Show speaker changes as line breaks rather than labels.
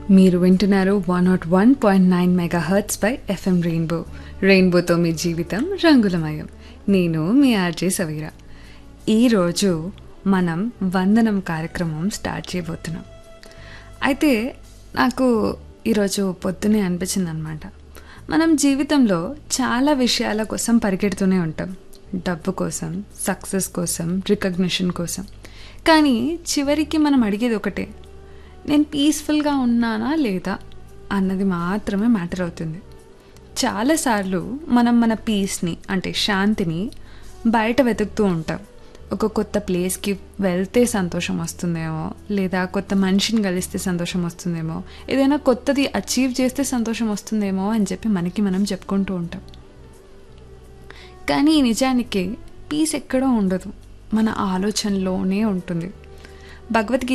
మీరు వింటున్నారు one nought one point nine mega hertz by FM rainbow రెయిన్బోతో మీ జీవితం రంగులమయం నేను మీ ఆర్జే సవీరా ఈరోజు మనం వందనం కార్యక్రమం స్టార్ట్ చేయబోతున్నాం అయితే నాకు ఈరోజు పొద్దునే అనిపించింది అనమాట మనం జీవితంలో చాలా విషయాల కోసం పరిగెడుతూనే ఉంటాం డబ్బు కోసం సక్సెస్ కోసం రికగ్నిషన్ కోసం కానీ చివరికి మనం అడిగేది ఒకటే నేను పీస్ఫుల్గా ఉన్నానా లేదా అన్నది మాత్రమే మ్యాటర్ అవుతుంది చాలాసార్లు మనం మన పీస్ని అంటే శాంతిని బయట వెతుకుతూ ఉంటాం ఒక కొత్త ప్లేస్కి వెళ్తే సంతోషం వస్తుందేమో లేదా కొత్త మనిషిని కలిస్తే సంతోషం వస్తుందేమో ఏదైనా కొత్తది అచీవ్ చేస్తే సంతోషం వస్తుందేమో అని చెప్పి మనకి మనం చెప్పుకుంటూ ఉంటాం కానీ నిజానికి పీస్ ఎక్కడో ఉండదు మన ఆలోచనలోనే ఉంటుంది భగవద్గీత